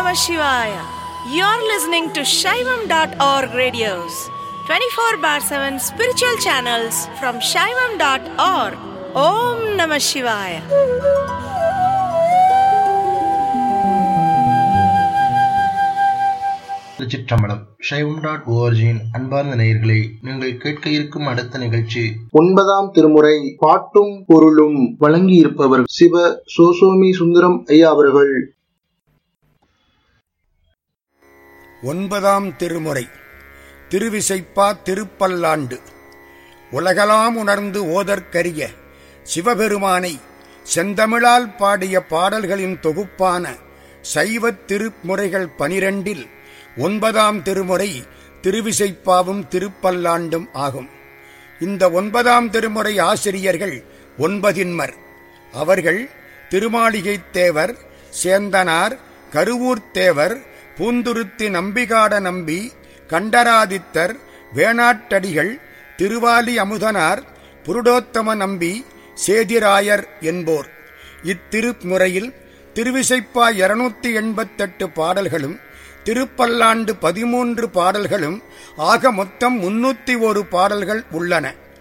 Namah Shivaya. You're listening to Shaivam.org radios, 24 bar 7 spiritual channels from Shaivam.org. Om Namah Shivaya. திருச்சிற்றம்பலம் சைவம் dot ஓஆர்ஜியின் அன்பார்ந்த நேயர்களே நீங்கள் கேட்க இருக்கும் அடுத்த நிகழ்ச்சி ஒன்பதாம் திருமுறை பாட்டும் பொருளும் வழங்கியிருப்பவர் சிவ சோசோமி சுந்தரம் ஐயா அவர்கள் ஒன்பதாம் திருமுறை திருவிசைப்பா திருப்பல்லாண்டு உலகலாம் உணர்ந்து ஓதற்கரிய சிவபெருமானை செந்தமிழால் பாடிய பாடல்களின் தொகுப்பான சைவத் திருமுறைகள் பனிரெண்டில் ஒன்பதாம் திருமுறை திருவிசைப்பாவும் திருப்பல்லாண்டும் ஆகும் இந்த ஒன்பதாம் திருமுறை ஆசிரியர்கள் ஒன்பதின்மர் அவர்கள் திருமாளிகைத் தேவர் சேந்தனார் கருவூர் தேவர் பூந்துருத்தி நம்பிகாட நம்பி கண்டராதித்தர் வேணாட்டடிகள் திருவாலி அமுதனார் புருடோத்தம நம்பி சேதிராயர் என்போர் இத்திருமுறையில் திருவிசைப்பா இருநூத்தி எண்பத்தெட்டு பாடல்களும் திருப்பல்லாண்டு பதிமூன்று பாடல்களும் ஆக மொத்தம் முன்னூத்தி ஒரு பாடல்கள் உள்ளன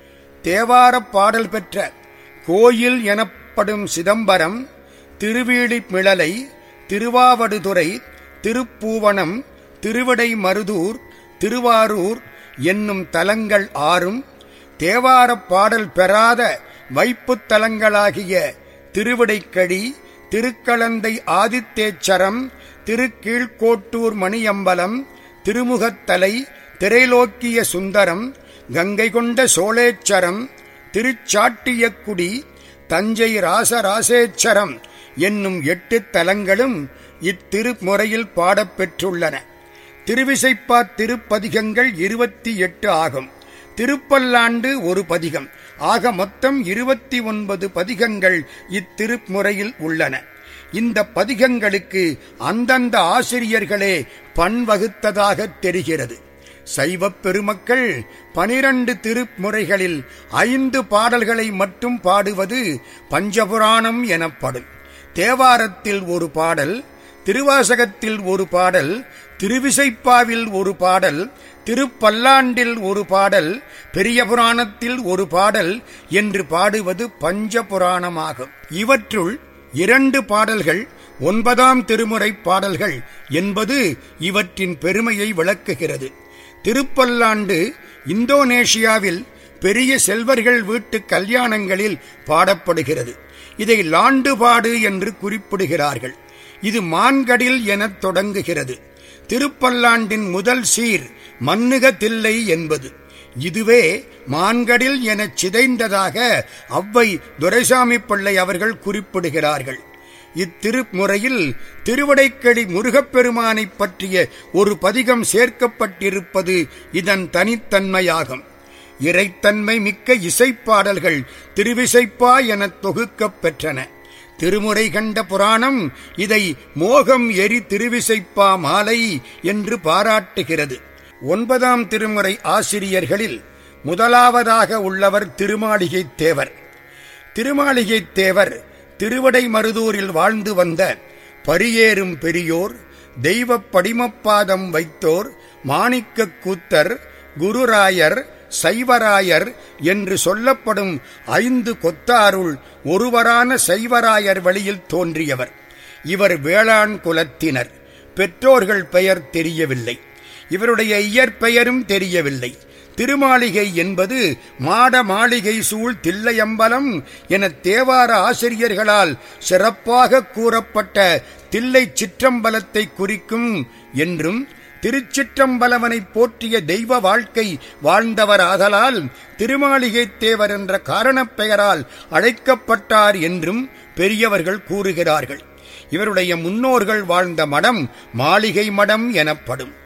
தேவாரப் பாடல் பெற்ற கோயில் எனப்படும் சிதம்பரம் திருவீழிமிழலை திருவாவடுதுறை திருப்பூவனம் திருவிடை மருதூர் திருவாரூர் என்னும் தலங்கள் ஆறும் தேவாரப் பாடல் பெறாத வைப்புத் தலங்களாகிய திருவிடைக்கடி திருக்களந்தை ஆதித்தேச்சரம் திருக்கீழ்கோட்டூர் மணியம்பலம் திருமுகத்தலை திரைலோக்கிய சுந்தரம் கங்கை கொண்ட சோழேச்சரம் திருச்சாட்டியக்குடி தஞ்சை ராசராசேச்சரம் என்னும் எட்டு தலங்களும் இத்திருமுறையில் பாடப்பெற்றுள்ளன திருவிசைப்பா திருப்பதிகங்கள் இருபத்தி எட்டு ஆகும் திருப்பல்லாண்டு ஒரு பதிகம் ஆக மொத்தம் இருபத்தி ஒன்பது பதிகங்கள் இத்திருமுறையில் உள்ளன இந்த பதிகங்களுக்கு அந்தந்த ஆசிரியர்களே பண் வகுத்ததாக தெரிகிறது சைவப் பெருமக்கள் பனிரண்டு திருமுறைகளில் ஐந்து பாடல்களை மட்டும் பாடுவது பஞ்சபுராணம் எனப்படும் தேவாரத்தில் ஒரு பாடல் திருவாசகத்தில் ஒரு பாடல் திருவிசைப்பாவில் ஒரு பாடல் திருப்பல்லாண்டில் ஒரு பாடல் பெரிய புராணத்தில் ஒரு பாடல் என்று பாடுவது பஞ்ச புராணமாகும் இவற்றுள் இரண்டு பாடல்கள் ஒன்பதாம் திருமுறை பாடல்கள் என்பது இவற்றின் பெருமையை விளக்குகிறது திருப்பல்லாண்டு இந்தோனேஷியாவில் பெரிய செல்வர்கள் வீட்டு கல்யாணங்களில் பாடப்படுகிறது இதை லாண்டுபாடு என்று குறிப்பிடுகிறார்கள் இது மான்கடில் எனத் தொடங்குகிறது திருப்பல்லாண்டின் முதல் சீர் மன்னுக தில்லை என்பது இதுவே மான்கடில் எனச் சிதைந்ததாக அவ்வை துரைசாமி பிள்ளை அவர்கள் குறிப்பிடுகிறார்கள் இத்திருமுறையில் திருவடைக்கடி முருகப்பெருமானைப் பற்றிய ஒரு பதிகம் சேர்க்கப்பட்டிருப்பது இதன் தனித்தன்மையாகும் இறைத்தன்மை மிக்க இசைப்பாடல்கள் திருவிசைப்பா எனத் தொகுக்கப் பெற்றன திருமுறை கண்ட புராணம் இதை மோகம் எரி திருவிசைப்பா மாலை என்று பாராட்டுகிறது ஒன்பதாம் திருமுறை ஆசிரியர்களில் முதலாவதாக உள்ளவர் திருமாளிகை தேவர் திருமாளிகை தேவர் திருவடை மருதூரில் வாழ்ந்து வந்த பரியேறும் பெரியோர் தெய்வப் படிமப்பாதம் வைத்தோர் மாணிக்கக் கூத்தர் குருராயர் சைவராயர் என்று சொல்லப்படும் ஐந்து கொத்தாருள் ஒருவரான சைவராயர் வழியில் தோன்றியவர் இவர் வேளாண் குலத்தினர் பெற்றோர்கள் பெயர் தெரியவில்லை இவருடைய இயற்பெயரும் தெரியவில்லை திருமாளிகை என்பது மாட மாளிகை சூழ் தில்லையம்பலம் என தேவார ஆசிரியர்களால் சிறப்பாக கூறப்பட்ட தில்லை சிற்றம்பலத்தை குறிக்கும் என்றும் திருச்சிற்றம்பலவனை போற்றிய தெய்வ வாழ்க்கை வாழ்ந்தவர் ஆதலால் திருமாளிகை தேவர் என்ற காரணப் பெயரால் அழைக்கப்பட்டார் என்றும் பெரியவர்கள் கூறுகிறார்கள் இவருடைய முன்னோர்கள் வாழ்ந்த மடம் மாளிகை மடம் எனப்படும்